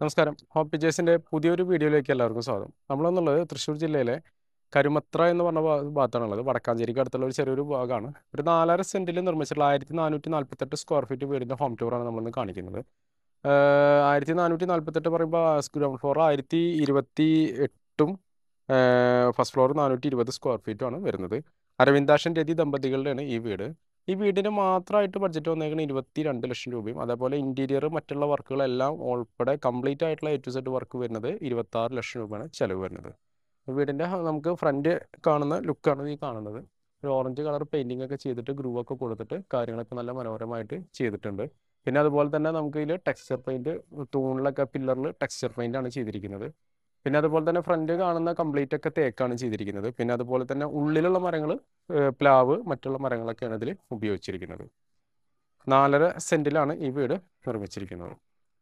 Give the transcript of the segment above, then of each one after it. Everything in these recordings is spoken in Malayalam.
നമസ്കാരം ഹോം പിക്ചേഴ്സിൻ്റെ പുതിയൊരു വീഡിയോയിലേക്ക് എല്ലാവർക്കും സ്വാഗതം നമ്മളെന്നുള്ളത് തൃശ്ശൂർ ജില്ലയിലെ കരുമത്ര എന്ന് പറഞ്ഞ ഭാ- ഭാഗത്താണുള്ളത് വടക്കാഞ്ചേരിക്ക് അടുത്തുള്ള ഒരു ചെറിയൊരു ഭാഗമാണ് ഒരു നാലര സെൻറ്റിൽ നിർമ്മിച്ചിട്ടുള്ള ആയിരത്തി നാനൂറ്റി നാൽപ്പത്തെട്ട് സ്ക്വയർ ഫീറ്റ് വീടിൻ്റെ ഹോം ടൂറാണ് നമ്മളിന്ന് കാണിക്കുന്നത് ആയിരത്തി നാനൂറ്റി നാൽപ്പത്തെട്ട് പറയുമ്പോൾ ഗ്രൗണ്ട് ഫ്ലോർ ആയിരത്തി ഇരുപത്തി എട്ടും ഫസ്റ്റ് ഫ്ലോർ നാനൂറ്റി ഇരുപത് സ്ക്വയർ ഫീറ്റുമാണ് വരുന്നത് അരവിന്ദാഷൻ രതി ദമ്പതികളുടെയാണ് ഈ വീട് ഈ വീടിന് മാത്രമായിട്ട് ബഡ്ജറ്റ് വന്നേക്കുന്നത് ഇരുപത്തി രണ്ട് ലക്ഷം രൂപയും അതേപോലെ ഇൻറ്റീരിയർ മറ്റുള്ള വർക്കുകളെല്ലാം ഉൾപ്പെടെ കംപ്ലീറ്റ് ആയിട്ടുള്ള എ ടു സെഡ് വർക്ക് വരുന്നത് ഇരുപത്തി ആറ് ലക്ഷം രൂപയാണ് ചിലവ് വരുന്നത് വീടിൻ്റെ നമുക്ക് ഫ്രണ്ട് കാണുന്ന ലുക്കാണ് ഈ കാണുന്നത് ഒരു ഓറഞ്ച് കളർ പെയിൻറ്റിംഗ് ഒക്കെ ചെയ്തിട്ട് ഗ്രൂ ഒക്കെ കൊടുത്തിട്ട് കാര്യങ്ങളൊക്കെ നല്ല മനോഹരമായിട്ട് ചെയ്തിട്ടുണ്ട് പിന്നെ അതുപോലെ തന്നെ നമുക്ക് ഇതിൽ ടെക്സ്ചർ പെയിൻറ് തൂണിലൊക്കെ പില്ലറിൽ ടെക്സ്ചർ പെയിൻ്റ് ആണ് ചെയ്തിരിക്കുന്നത് പിന്നെ അതുപോലെ തന്നെ ഫ്രണ്ട് കാണുന്ന കംപ്ലീറ്റ് ഒക്കെ തേക്കാണ് ചെയ്തിരിക്കുന്നത് പിന്നെ അതുപോലെ തന്നെ ഉള്ളിലുള്ള മരങ്ങൾ പ്ലാവ് മറ്റുള്ള മരങ്ങളൊക്കെയാണ് ഇതിൽ ഉപയോഗിച്ചിരിക്കുന്നത് നാലര സെൻറ്റിലാണ് ഈ വീട് നിർമ്മിച്ചിരിക്കുന്നത്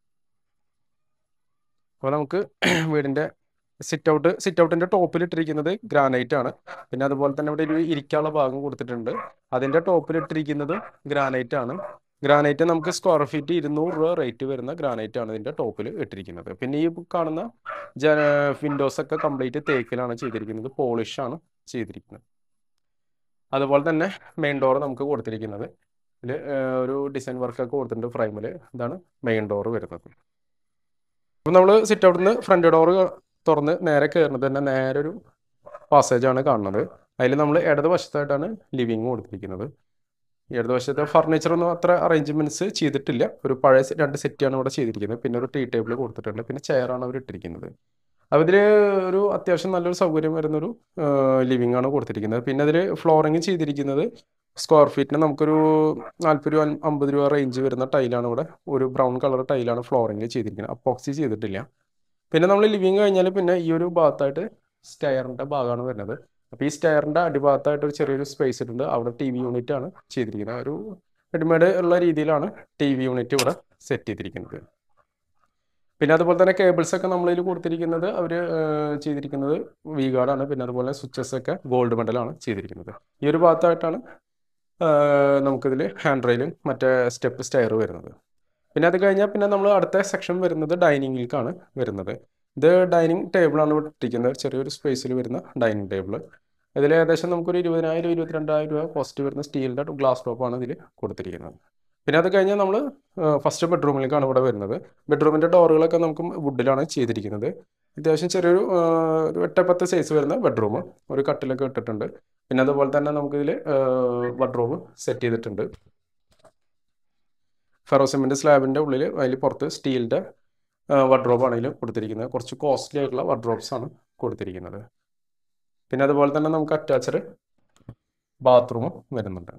അപ്പോൾ നമുക്ക് വീടിൻ്റെ സിറ്റ് ഔട്ട് സിറ്റ് ഔട്ടിൻ്റെ ടോപ്പിൽ ഇട്ടിരിക്കുന്നത് ഗ്രാനൈറ്റ് ആണ് പിന്നെ അതുപോലെ തന്നെ ഇവിടെ ഒരു ഇരിക്കാനുള്ള ഭാഗം കൊടുത്തിട്ടുണ്ട് അതിൻ്റെ ടോപ്പിൽ ഇട്ടിരിക്കുന്നത് ഗ്രാനൈറ്റ് ആണ് ഗ്രാനൈറ്റ് നമുക്ക് സ്ക്വയർ ഫീറ്റ് ഇരുന്നൂറ് രൂപ റേറ്റ് വരുന്ന ഗ്രാനൈറ്റ് ആണ് ഇതിൻ്റെ ടോപ്പിൽ ഇട്ടിരിക്കുന്നത് പിന്നെ ഈ കാണുന്ന ജന വിൻഡോസ് ഒക്കെ കംപ്ലീറ്റ് തേക്കിലാണ് ചെയ്തിരിക്കുന്നത് പോളിഷ് ആണ് ചെയ്തിരിക്കുന്നത് അതുപോലെ തന്നെ മെയിൻ ഡോർ നമുക്ക് കൊടുത്തിരിക്കുന്നത് ഇതിൽ ഒരു ഡിസൈൻ വർക്കൊക്കെ കൊടുത്തിട്ടുണ്ട് ഫ്രെയിമിൽ ഇതാണ് മെയിൻ ഡോർ വരുന്നത് അപ്പോൾ നമ്മൾ സിറ്റ് ഔട്ടിൽ നിന്ന് ഫ്രണ്ട് ഡോർ തുറന്ന് നേരെ കയറുന്നത് തന്നെ നേരെ ഒരു പാസേജ് ആണ് കാണുന്നത് അതിൽ നമ്മൾ ഇടത് വശത്തായിട്ടാണ് ലിവിങ് കൊടുത്തിരിക്കുന്നത് ഈ ഇടതുവശത്തെ ഫർണിച്ചറൊന്നും അത്ര അറേഞ്ച്മെൻറ്റ്സ് ചെയ്തിട്ടില്ല ഒരു പഴയ സെ- രണ്ട് സെറ്റാണ് ഇവിടെ ചെയ്തിരിക്കുന്നത് പിന്നെ ഒരു ടീ ടേബിൾ കൊടുത്തിട്ടുണ്ട് പിന്നെ ചെയറാണ് അവർ ഇട്ടിരിക്കുന്നത് അപ്പോൾ ഇതിൽ ഒരു അത്യാവശ്യം നല്ലൊരു സൗകര്യം വരുന്നൊരു ലിവിങ് ആണ് കൊടുത്തിരിക്കുന്നത് പിന്നെ അതിൽ ഫ്ലോറിങ് ചെയ്തിരിക്കുന്നത് സ്ക്വയർ ഫീറ്റിന് നമുക്കൊരു നാൽപ്പത് രൂപ അമ്പത് രൂപ റേഞ്ച് വരുന്ന ടൈലാണ് ഇവിടെ ഒരു ബ്രൗൺ കളർ ടൈലാണ് ഫ്ലോറിങ് ചെയ്തിരിക്കുന്നത് അപ്പോക്സി ചെയ്തിട്ടില്ല പിന്നെ നമ്മൾ ലിവിങ് കഴിഞ്ഞാൽ പിന്നെ ഈ ഒരു ഭാഗത്തായിട്ട് സ്റ്റെയറിൻ്റെ ഭാഗമാണ് വരുന്നത് അപ്പോൾ ഈ സ്റ്റെയറിൻ്റെ അടിഭാഗത്തായിട്ട് ഒരു ചെറിയൊരു സ്പേസ് ഇട്ടുണ്ട് അവിടെ ടി വി യൂണിറ്റ് ആണ് ചെയ്തിരിക്കുന്നത് ഒരു റെഡിമെയ്ഡ് ഉള്ള രീതിയിലാണ് ടി വി യൂണിറ്റ് ഇവിടെ സെറ്റ് ചെയ്തിരിക്കുന്നത് പിന്നെ അതുപോലെ തന്നെ കേബിൾസ് ഒക്കെ നമ്മളിൽ കൊടുത്തിരിക്കുന്നത് അവർ ചെയ്തിരിക്കുന്നത് വി ഗാർഡാണ് പിന്നെ അതുപോലെ സ്വിച്ചസ് ഒക്കെ ഗോൾഡ് മെഡലാണ് ചെയ്തിരിക്കുന്നത് ഈ ഒരു ഭാഗത്തായിട്ടാണ് ആഹ് നമുക്കിതിൽ ഹാൻഡ് റെയിലും മറ്റേ സ്റ്റെപ്പ് സ്റ്റെയർ വരുന്നത് പിന്നെ അത് കഴിഞ്ഞാൽ പിന്നെ നമ്മൾ അടുത്ത സെക്ഷൻ വരുന്നത് ഡൈനിങ്ങിലേക്കാണ് വരുന്നത് ഇത് ഡൈനിങ് ടേബിളാണ് ഇവിടെ ഇട്ടിരിക്കുന്നത് ചെറിയൊരു സ്പേസിൽ വരുന്ന ഡൈനിങ് ടേബിൾ ഇതിൽ ഏകദേശം നമുക്കൊരു ഇരുപതിനായിരം ഇരുപത്തിരണ്ടായിരം രൂപ കോസ്റ്റ് വരുന്ന സ്റ്റീലിൻ്റെ ഗ്ലാസ് ടോപ്പാണ് ഇതിൽ കൊടുത്തിരിക്കുന്നത് പിന്നെ അത് കഴിഞ്ഞാൽ നമ്മൾ ഫസ്റ്റ് ബെഡ്റൂമിലേക്കാണ് ഇവിടെ വരുന്നത് ബെഡ്റൂമിൻ്റെ ഡോറുകളൊക്കെ നമുക്ക് വുഡിലാണ് ചെയ്തിരിക്കുന്നത് അത്യാവശ്യം ചെറിയൊരു ആ, ഒരു എട്ടപ്പത്ത് സൈസ് വരുന്ന ബെഡ്റൂം ഒരു കട്ടിലൊക്കെ ഇട്ടിട്ടുണ്ട് പിന്നെ അതുപോലെ തന്നെ നമുക്കിതിൽ ബെഡ്റൂം സെറ്റ് ചെയ്തിട്ടുണ്ട് ഫെറോസിമെൻ്റ് സ്ലാബിൻ്റെ ഉള്ളിൽ അതിൽ പുറത്ത് സ്റ്റീലിൻ്റെ വഡ്രോബ് ആണെങ്കിലും കൊടുത്തിരിക്കുന്നത് കുറച്ച് കോസ്റ്റ്ലി ആയിട്ടുള്ള വഡ്രോബ്സ് ആണ് കൊടുത്തിരിക്കുന്നത് പിന്നെ അതുപോലെ തന്നെ നമുക്ക് അറ്റാച്ചഡ് ബാത്റൂമും വരുന്നുണ്ട്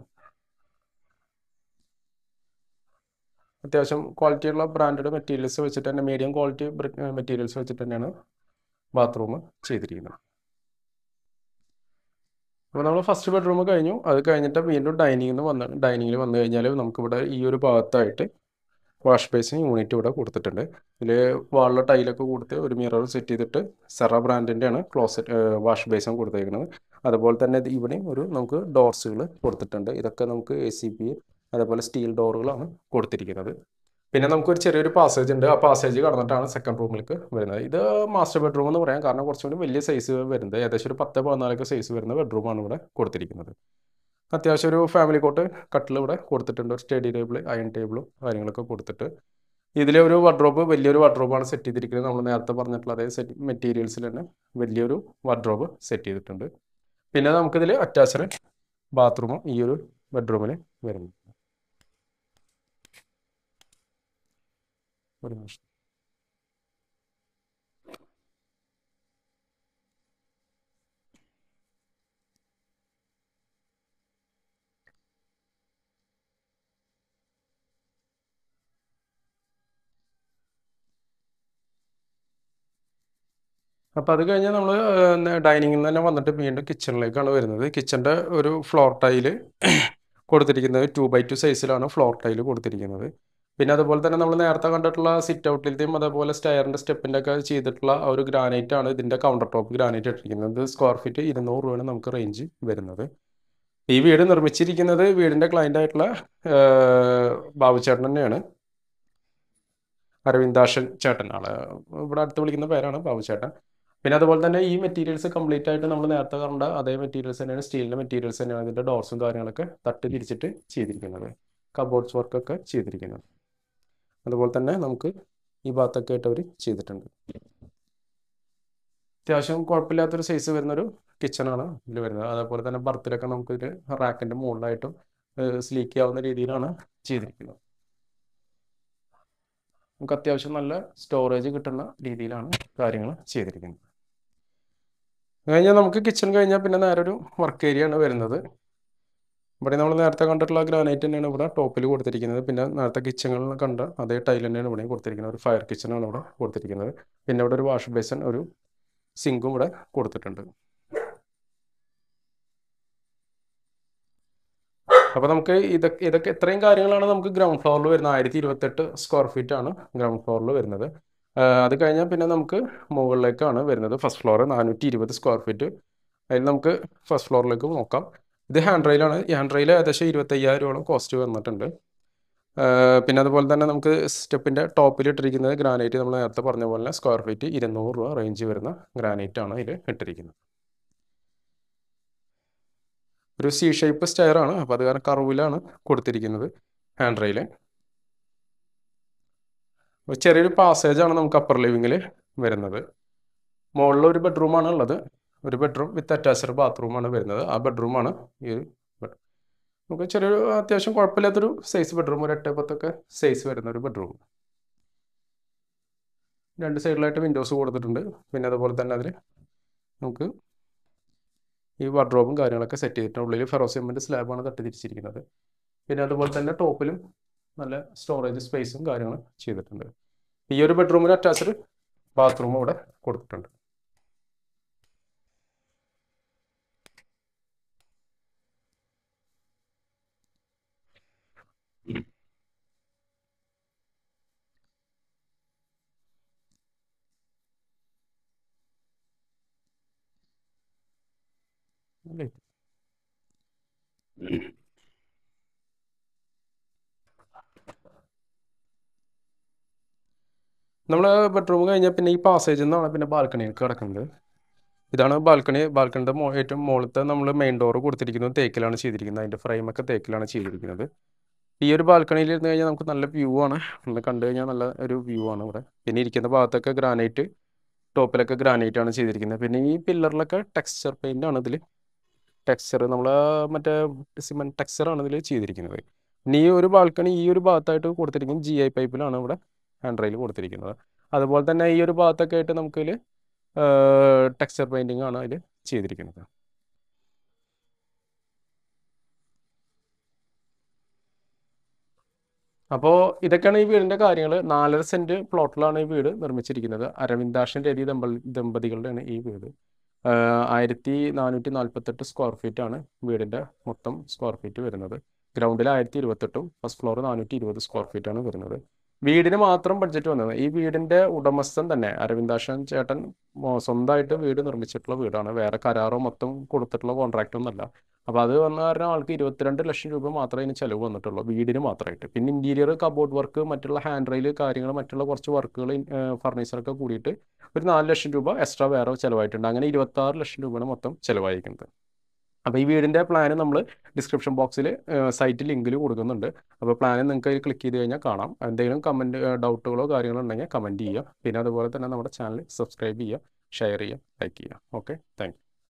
അത്യാവശ്യം ക്വാളിറ്റിയുള്ള ബ്രാൻഡഡ് മെറ്റീരിയൽസ് വെച്ചിട്ട് തന്നെ മീഡിയം ക്വാളിറ്റി മെറ്റീരിയൽസ് വെച്ചിട്ട് തന്നെയാണ് ബാത്റൂം ചെയ്തിരിക്കുന്നത് അപ്പോൾ നമ്മൾ ഫസ്റ്റ് ബെഡ്റൂം കഴിഞ്ഞു അത് കഴിഞ്ഞിട്ട് വീണ്ടും ഡൈനിങ്ങിൽ വന്ന് ഡൈനിങ്ങിൽ വന്നു കഴിഞ്ഞാൽ നമുക്കിവിടെ ഈ ഒരു ഭാഗത്തായിട്ട് വാഷ് ബേസിൻ യൂണിറ്റ് ഇവിടെ കൊടുത്തിട്ടുണ്ട് ഇതിൽ വാളിലെ ടൈലൊക്കെ കൊടുത്ത് ഒരു മിറർ സെറ്റ് ചെയ്തിട്ട് സെറ ബ്രാൻഡിൻ്റെ ആണ് ക്ലോസറ്റ് വാഷ് ബേസിൻ കൊടുത്തേക്കുന്നത് അതുപോലെ തന്നെ ഇത് ഇവിടെയും ഒരു നമുക്ക് ഡോർസുകൾ കൊടുത്തിട്ടുണ്ട് ഇതൊക്കെ നമുക്ക് എ സി പി അതേപോലെ സ്റ്റീൽ ഡോറുകളാണ് കൊടുത്തിരിക്കുന്നത് പിന്നെ നമുക്കൊരു ചെറിയൊരു പാസേജ് ഉണ്ട് ആ പാസേജ് കടന്നിട്ടാണ് സെക്കൻഡ് റൂമിലേക്ക് വരുന്നത് ഇത് മാസ്റ്റർ ബെഡ്റൂം എന്ന് പറയാം കാരണം കുറച്ചും കൂടി വലിയ സൈസ് വരുന്നത് ഏകദേശം ഒരു പത്ത് പതിനാലൊക്കെ സൈസ് വരുന്ന ബെഡ്റൂമാണ് ഇവിടെ കൊടുത്തിരിക്കുന്നത് അത്യാവശ്യം ഒരു ഫാമിലി കോട്ട് കട്ടിൽ ഇവിടെ കൊടുത്തിട്ടുണ്ട് ഒരു സ്റ്റഡി ടേബിൾ അയൺ ടേബിളും കാര്യങ്ങളൊക്കെ കൊടുത്തിട്ട് ഇതിലെ ഒരു വാർഡ്രോബ് വലിയൊരു വാർഡ്രോബാണ് സെറ്റ് ചെയ്തിരിക്കുന്നത് നമ്മൾ നേരത്തെ പറഞ്ഞിട്ടുള്ള അതേ സെറ്റ് മെറ്റീരിയൽസിൽ തന്നെ വലിയൊരു വാർഡ്രോബ് സെറ്റ് ചെയ്തിട്ടുണ്ട് പിന്നെ നമുക്കിതിൽ അറ്റാച്ച്ഡ് ബാത്റൂമും ഈ ഒരു ബെഡ്റൂമിൽ വരുന്നു ഒരു നിമിഷം അപ്പോൾ അത് കഴിഞ്ഞാൽ നമ്മൾ ഡൈനിങ്ങിൽ നിന്ന് തന്നെ വന്നിട്ട് വീണ്ടും കിച്ചണിലേക്കാണ് വരുന്നത് കിച്ചൻ്റെ ഒരു ഫ്ലോർ ടൈല് കൊടുത്തിരിക്കുന്നത് ടു ബൈ ടു സൈസിലാണ് ഫ്ലോർ ടൈല് കൊടുത്തിരിക്കുന്നത് പിന്നെ അതുപോലെ തന്നെ നമ്മൾ നേരത്തെ കണ്ടിട്ടുള്ള സിറ്റ് ഔട്ടിലത്തെയും അതേപോലെ സ്റ്റെയറിൻ്റെ സ്റ്റെപ്പിൻ്റെ ഒക്കെ ചെയ്തിട്ടുള്ള ആ ഒരു ഗ്രാനൈറ്റ് ആണ് ഇതിൻ്റെ കൗണ്ടർ ടോപ്പ് ഗ്രാനൈറ്റ് ഇട്ടിരിക്കുന്നത് ഇത് സ്ക്വയർ ഫീറ്റ് ഇരുന്നൂറ് രൂപയാണ് നമുക്ക് റേഞ്ച് വരുന്നത് ഈ വീട് നിർമ്മിച്ചിരിക്കുന്നത് വീടിൻ്റെ ക്ലയൻ്റ് ആയിട്ടുള്ള ബാബുചേട്ടൻ തന്നെയാണ് അരവിന്ദാഷൻ ചേട്ടൻ ആള് ഇവിടെ അടുത്ത് വിളിക്കുന്ന പേരാണ് ബാബു ചേട്ടൻ പിന്നെ അതുപോലെ തന്നെ ഈ മെറ്റീരിയൽസ് കംപ്ലീറ്റ് ആയിട്ട് നമ്മൾ നേരത്തെ കണ്ട അതേ മെറ്റീരിയൽസ് തന്നെയാണ് സ്റ്റീലിൻ്റെ മെറ്റീരിയൽസ് തന്നെയാണ് ഇതിൻ്റെ ഡോർസും കാര്യങ്ങളൊക്കെ തട്ട് തിരിച്ചിട്ട് ചെയ്തിരിക്കുന്നത് കബോർഡ്സ് വർക്കൊക്കെ ചെയ്തിരിക്കുന്നത് അതുപോലെ തന്നെ നമുക്ക് ഈ ഭാഗത്തൊക്കെ ആയിട്ട് അവർ ചെയ്തിട്ടുണ്ട് അത്യാവശ്യം കുഴപ്പമില്ലാത്തൊരു സൈസ് വരുന്നൊരു കിച്ചണാണ് ഇതിൽ വരുന്നത് അതേപോലെ തന്നെ ബർത്തിലൊക്കെ നമുക്ക് ഇതിൽ റാക്കിൻ്റെ മുകളിലായിട്ടും സ്ലീക്ക് ആവുന്ന രീതിയിലാണ് ചെയ്തിരിക്കുന്നത് നമുക്ക് അത്യാവശ്യം നല്ല സ്റ്റോറേജ് കിട്ടുന്ന രീതിയിലാണ് കാര്യങ്ങൾ ചെയ്തിരിക്കുന്നത് കഴിഞ്ഞാൽ നമുക്ക് കിച്ചൺ കഴിഞ്ഞാൽ പിന്നെ നേരെ ഒരു വർക്ക് ഏരിയ ആണ് വരുന്നത് ഇവിടെ നമ്മൾ നേരത്തെ കണ്ടിട്ടുള്ള ഗ്രാനൈറ്റ് തന്നെയാണ് ഇവിടെ ടോപ്പിൽ കൊടുത്തിരിക്കുന്നത് പിന്നെ നേരത്തെ കിച്ചണിൽ കണ്ട അതേ ടൈൽ തന്നെയാണ് ഇവിടെ കൊടുത്തിരിക്കുന്നത് ഒരു ഫയർ കിച്ചണാണ് ഇവിടെ കൊടുത്തിരിക്കുന്നത് പിന്നെ ഇവിടെ ഒരു വാഷ് ബേസൺ ഒരു സിങ്കും ഇവിടെ കൊടുത്തിട്ടുണ്ട് അപ്പോൾ നമുക്ക് ഇതൊക്കെ ഇതൊക്കെ ഇത്രയും കാര്യങ്ങളാണ് നമുക്ക് ഗ്രൗണ്ട് ഫ്ലോറിൽ വരുന്നത് ആയിരത്തി ഇരുപത്തെട്ട് സ്ക്വയർ ഫീറ്റ് ആണ് ഗ്രൗണ്ട് ഫ്ലോറിൽ വരുന്നത് അത് കഴിഞ്ഞാൽ പിന്നെ നമുക്ക് മുകളിലേക്കാണ് വരുന്നത് ഫസ്റ്റ് ഫ്ലോർ നാനൂറ്റി ഇരുപത് സ്ക്വയർ ഫീറ്റ് അതിൽ നമുക്ക് ഫസ്റ്റ് ഫ്ലോറിലേക്ക് നോക്കാം ഇത് ഹാൻഡ് റെയിലാണ് ഈ ഹാൻഡ് റെയിൽ ഏകദേശം ഇരുപത്തയ്യായിരോളം കോസ്റ്റ് വന്നിട്ടുണ്ട് പിന്നെ അതുപോലെ തന്നെ നമുക്ക് സ്റ്റെപ്പിൻ്റെ ടോപ്പിൽ ഇട്ടിരിക്കുന്നത് ഗ്രാനൈറ്റ് നമ്മൾ നേരത്തെ പറഞ്ഞ പോലെ സ്ക്വയർ ഫീറ്റ് ഇരുന്നൂറ് രൂപ റേഞ്ച് വരുന്ന ഗ്രാനൈറ്റ് ആണ് ഇതിൽ ഇട്ടിരിക്കുന്നത് ഒരു സി ഷേപ്പ് സ്റ്റെയർ ആണ് അപ്പോൾ അത് കാരണം കർവിലാണ് കൊടുത്തിരിക്കുന്നത് ഹാൻഡ് റെയിൽ ചെറിയൊരു പാസേജ് ആണ് നമുക്ക് അപ്പർ ലിവിങ്ങിൽ വരുന്നത് മുകളിൽ ഒരു ബെഡ്റൂമാണ് ഉള്ളത് ഒരു ബെഡ്റൂം വിത്ത് അറ്റാച്ച്ഡ് ബാത്റൂമാണ് വരുന്നത് ആ ബെഡ്റൂമാണ് ഈ നമുക്ക് ചെറിയൊരു അത്യാവശ്യം കുഴപ്പമില്ലാത്തൊരു സൈസ് ബെഡ്റൂം ഒരു എട്ട് പത്തൊക്കെ സൈസ് വരുന്ന ഒരു ബെഡ്റൂം രണ്ട് സൈഡിലായിട്ട് വിൻഡോസ് കൊടുത്തിട്ടുണ്ട് പിന്നെ അതുപോലെ തന്നെ അതിൽ നമുക്ക് ഈ വാർഡ്രോബും കാര്യങ്ങളൊക്കെ സെറ്റ് ചെയ്തിട്ടുണ്ട് ഉള്ളിൽ ഫെറോസിമെൻ്റ് സ്ലാബാണ് തട്ടി തിരിച്ചിരിക്കുന്നത് പിന്നെ അതുപോലെ തന്നെ ടോപ്പിലും നല്ല സ്റ്റോറേജ് സ്പേസും കാര്യങ്ങളും ചെയ്തിട്ടുണ്ട് ഈ ഒരു ബെഡ്റൂമിൽ അറ്റാച്ച്ഡ് ബാത്റൂമും ഇവിടെ കൊടുത്തിട്ടുണ്ട് അല്ലേ നമ്മൾ ബെഡ്റൂം കഴിഞ്ഞാൽ പിന്നെ ഈ പാസേജിൽ നിന്നാണ് പിന്നെ ബാൽക്കണിയിലേക്ക് കിടക്കുന്നത് ഇതാണ് ബാൽക്കണി ബാൽക്കണിയുടെ മോ ഏറ്റവും മുകളിലത്തെ നമ്മൾ മെയിൻ ഡോർ കൊടുത്തിരിക്കുന്നത് തേക്കിലാണ് ചെയ്തിരിക്കുന്നത് അതിൻ്റെ ഫ്രെയിമൊക്കെ തേക്കിലാണ് ചെയ്തിരിക്കുന്നത് ഈ ഒരു ബാൽക്കണിയിൽ ഇരുന്ന് കഴിഞ്ഞാൽ നമുക്ക് നല്ല വ്യൂ ആണ് നമ്മൾ കണ്ടു കഴിഞ്ഞാൽ നല്ല ഒരു വ്യൂ ആണ് ഇവിടെ പിന്നെ ഇരിക്കുന്ന ഭാഗത്തൊക്കെ ഗ്രാനൈറ്റ് ടോപ്പിലൊക്കെ ഗ്രാനൈറ്റ് ആണ് ചെയ്തിരിക്കുന്നത് പിന്നെ ഈ പില്ലറിലൊക്കെ ടെക്സ്ചർ പെയിൻ്റ് ആണ് ഇതിൽ ടെക്സ്ചർ നമ്മൾ മറ്റേ സിമെൻറ്റ് ടെക്സ്ചർ ആണ് ഇതിൽ ചെയ്തിരിക്കുന്നത് പിന്നെ ഈ ഒരു ബാൽക്കണി ഈ ഒരു ഭാഗത്തായിട്ട് കൊടുത്തിരിക്കുന്നത് ജി ഐ പൈപ്പിലാണ് ഇവിടെ ഹാൻഡ് റെയിൽ കൊടുത്തിരിക്കുന്നത് അതുപോലെ തന്നെ ഈ ഒരു ഭാഗത്തൊക്കെ ആയിട്ട് നമുക്കിതിൽ ടെക്സ്ചർ പെയിൻറ്റിംഗ് ആണ് അതിൽ ചെയ്തിരിക്കുന്നത് അപ്പോൾ ഇതൊക്കെയാണ് ഈ വീടിൻ്റെ കാര്യങ്ങൾ നാലര സെൻറ്റ് പ്ലോട്ടിലാണ് ഈ വീട് നിർമ്മിച്ചിരിക്കുന്നത് അരവിന്ദാഷൻ രതി ദമ്പ ദമ്പതികളുടെയാണ് ഈ വീട് ആയിരത്തി നാനൂറ്റി നാൽപ്പത്തെട്ട് സ്ക്വയർ ഫീറ്റ് ആണ് വീടിൻ്റെ മൊത്തം സ്ക്വയർ ഫീറ്റ് വരുന്നത് ഗ്രൗണ്ടിൽ ആയിരത്തി ഇരുപത്തെട്ടും ഫസ്റ്റ് ഫ്ലോർ നാനൂറ്റി ഇരുപത് സ്ക്വയർ ഫീറ്റ് ആണ് വരുന്നത് വീടിന് മാത്രം ബഡ്ജറ്റ് വന്നത് ഈ വീടിൻ്റെ ഉടമസ്ഥൻ തന്നെ അരവിന്ദാഷൻ ചേട്ടൻ സ്വന്തമായിട്ട് വീട് നിർമ്മിച്ചിട്ടുള്ള വീടാണ് വേറെ കരാറോ മൊത്തം കൊടുത്തിട്ടുള്ള കോൺട്രാക്റ്റ് ഒന്നല്ല അപ്പോൾ അത് വന്ന കാരണം ആൾക്ക് ഇരുപത്തിരണ്ട് ലക്ഷം രൂപ മാത്രമേ ഇതിന് ചിലവ് വന്നിട്ടുള്ളൂ വീടിന് മാത്രമായിട്ട് പിന്നെ ഇൻറ്റീരിയർ കബോർഡ് വർക്ക് മറ്റുള്ള ഹാൻഡ് റെയിൽ കാര്യങ്ങൾ മറ്റുള്ള കുറച്ച് വർക്കുകൾ ഫർണിച്ചറൊക്കെ കൂടിയിട്ട് ഒരു നാല് ലക്ഷം രൂപ എക്സ്ട്രാ വേറെ ചിലവായിട്ടുണ്ട് അങ്ങനെ ഇരുപത്താറ് ലക്ഷം രൂപയാണ് മൊത്തം ചിലവായിരിക്കുന്നത് അപ്പോൾ ഈ വീടിൻ്റെ പ്ലാൻ നമ്മൾ ഡിസ്ക്രിപ്ഷൻ ബോക്സിൽ സൈറ്റ് ലിങ്കിൽ കൊടുക്കുന്നുണ്ട് അപ്പോൾ പ്ലാൻ നിങ്ങൾക്ക് അതിൽ ക്ലിക്ക് ചെയ്ത് കഴിഞ്ഞാൽ കാണാം എന്തെങ്കിലും കമൻറ്റ് ഡൗട്ടുകളോ കാര്യങ്ങളോ ഉണ്ടെങ്കിൽ കമൻറ്റ് ചെയ്യുക പിന്നെ അതുപോലെ തന്നെ നമ്മുടെ ചാനൽ സബ്സ്ക്രൈബ് ചെയ്യുക ഷെയർ ചെയ്യുക ലൈക്ക് ചെയ്യുക ഓക്കെ താങ്ക്